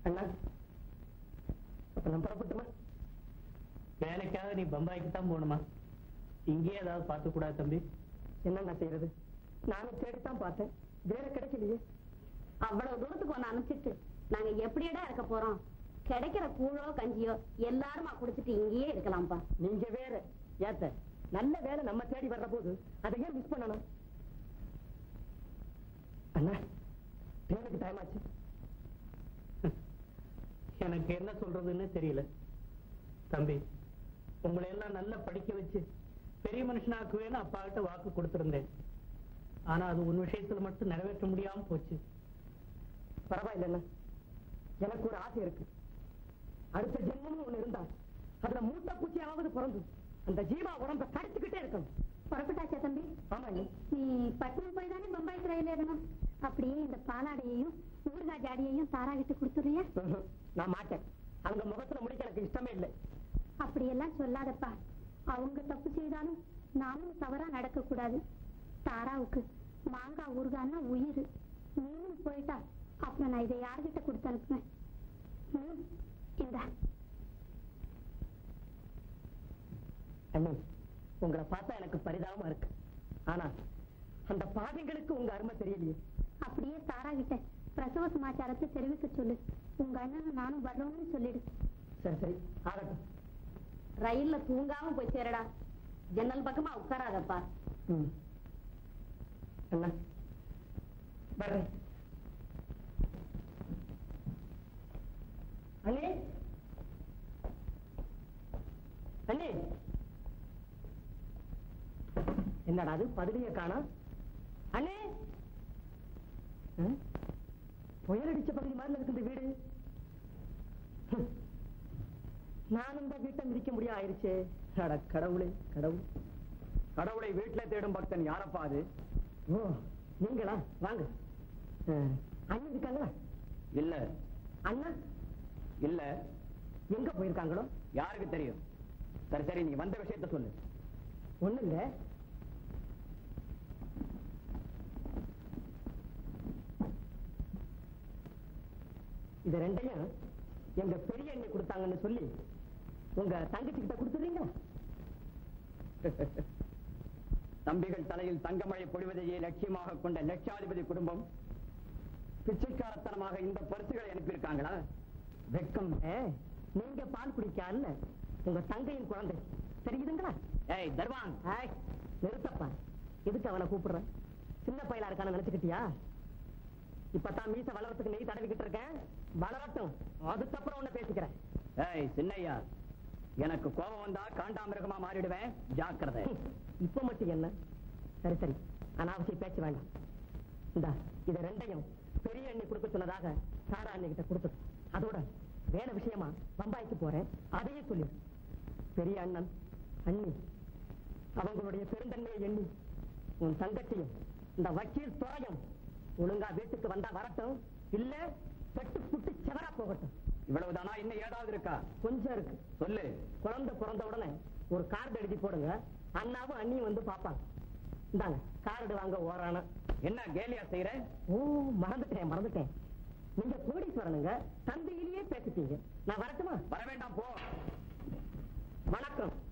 அண்ணா அப்ப நான் புறப்பட்டுமா வேலைக்காக நீ பம்பாய்க்கு தான் போகணுமா இங்கே ஏதாவது பார்த்து கூடாது தம்பி என்னண்ணா செய்யறது நானும் தேடித்தான் பார்த்தேன் வேற கிடைக்கலையே அவ்வளவு தூரத்துக்கு ஒண்ணு அனுப்பிச்சிட்டு நாங்க எப்படியடா இருக்க போறோம் கிடைக்கிற கூழோ கஞ்சியோ எல்லாருமா குடிச்சிட்டு இங்கேயே இருக்கலாம்ப்பா நீங்க வேற ஏத்த நல்ல வேலை நம்ம தேடி வர்ற போது அதை ஏன் மிஸ் பண்ணணும் அண்ணா ட்ரெயினுக்கு டைம் ஆச்சு எனக்கு என்ன சொல்றதுன்னு தெரியல தம்பி உங்களை எல்லாம் நல்லா படிக்க வச்சு பெரிய மனுஷனாக்குவேன்னு அப்பா கிட்ட வாக்கு கொடுத்திருந்தேன் ஆனா அது உன் விஷயத்துல மட்டும் நிறைவேற்ற முடியாம போச்சு பரவாயில்ல அண்ணா எனக்கு ஒரு ஆசை இருக்கு அடுத்த ஜென்மமும் ஒண்ணு இருந்தா அதுல மூட்டை பூச்சியாவது பிறந்து அந்த ஜீவா உடம்ப கடிச்சுக்கிட்டே இருக்கணும் புறப்பட்டாச்சா தம்பி ஆமா அண்ணி நீ பட்டணம் போய் தானே பம்பாய்க்கு ரயில் ஏறணும் அப்படியே இந்த பாலாடையையும் ஊறுகாய் ஜாடியையும் தாராகிட்டு கொடுத்துறியா ம்ஹும். நான் மாட்டேன் அவங்க முகத்துல முடிக்க எனக்கு இஷ்டமே இல்லை அப்படியெல்லாம் சொல்லாதப்பா அவங்க தப்பு செய்தாலும் நாமும் தவறா நடக்க கூடாது தாராவுக்கு மாங்காய் ஊறுகான்னா உயிர் நீயும் போயிட்டா அப்புறம் நான் இதை யார்கிட்ட கொடுத்து அனுப்புவேன் ம், இந்தா அண்ணி உங்களை பார்த்தா எனக்கு பரிதாபமா இருக்கு ஆனா அந்த பாவிங்களுக்கு உங்க அருமை தெரியலையே அப்படியே தாரா கிட்ட பிரசவ சமாச்சாரத்தை தெரிவிக்க சொல்லு உங்க அண்ணனும் நானும் வர்றோம்னு சொல்லிடு சரி சரி ஆகட்டும் ரயில்ல தூங்காம போய் சேரடா ஜன்னல் பக்கமா உட்காராதப்பா ம். அண்ணா வர்றேன் அண்ணே அண்ணே என்னடா அது பதவிய காணோம் அண்ணே ஆ? புயல் அடிச்ச பகுதி மாதிரி இருக்கு இந்த வீடு ஹம். நானும் இந்த வீட்டை மிதிக்க முடியாது ஆயிருச்சே அட கடவுளே கடவுள் கடவுளை வீட்டுல தேடும் பக்தன் யாரப்பா அது ஓ நீங்களா வாங்க ஆ, அண்ணன் இருக்காங்களா இல்ல அண்ணா இல்ல எங்க போயிருக்காங்களோ யாருக்கு தெரியும் சரி சரி நீ வந்த விஷயத்த சொல்லு ஒண்ணு இல்ல இது ரெண்டையும் எங்க பெரிய அண்ணி கொடுத்தாங்கன்னு சொல்லி உங்க தங்கச்சி கிட்ட கொடுத்துறீங்களா தம்பிகள் தலையில் தங்கமழை பொழிவதையே லட்சியமாக கொண்ட லட்சாதிபதி குடும்பம் பிச்சைக்காரத்தனமாக இந்த பரிசுகளை அனுப்பியிருக்காங்களா வெக்கம் ஏ, நீங்க பால் குடிக்கால உங்க தங்கையின் குழந்தை தெரியுதுங்களா ஏய் தர்வான் ஏய், நிறுத்தப்பா எதுக்கு அவனை கூப்பிடுற சின்ன பையலா இருக்கான்னு நினைச்சுக்கிட்டியா இப்பதான் மீச வளவத்துக்கு நெய் தடவிக்கிட்டு இருக்கேன் வளரட்டும் அதுக்கப்புறம் உன்னை பேசிக்கிறேன் ஏய் சின்னையா எனக்கு கோபம் வந்தா காண்டாமிருகமா மாறிடுவேன் ஜாக்கிரதை ஹம், இப்ப மட்டும் என்ன சரி சரி அனாவசிய பேச்சு வேண்டாம் இந்த இத ரெண்டையும் பெரிய அண்ணி கொடுக்க சொன்னதாக சாரா அண்ணி கிட்ட கொடுத்தது அதோட வேலை விஷயமா பம்பாய்க்கு போறேன் அதையே சொல்லு பெரிய அண்ணன் அண்ணி அவங்களுடைய பெருந்தன்மையை எண்ணி உன் தங்கச்சியும் இந்த வக்கீல் துறையும் ஒழுங்கா வீட்டுக்கு வந்தா வரட்டும் இல்ல பெட்டு புட்டு செவரா போகட்டும் இவ்வளவுதானா இன்னும் ஏதாவது இருக்கா கொஞ்சம் இருக்கு சொல்லு குழந்தை பிறந்த உடனே ஒரு கார்டு எழுதி போடுங்க அண்ணாவும் அண்ணியும் வந்து பாப்பாங்க இந்தாங்க கார்டு வாங்க ஓரானா என்ன கேலியா செய்யற ஓ மறந்துட்டேன் மறந்துட்டேன் நீங்க கோடீஸ்வரனுங்க தந்தையிலேயே பேசிட்டீங்க நான் வரட்டுமா வர வேண்டாம் போ வணக்கம்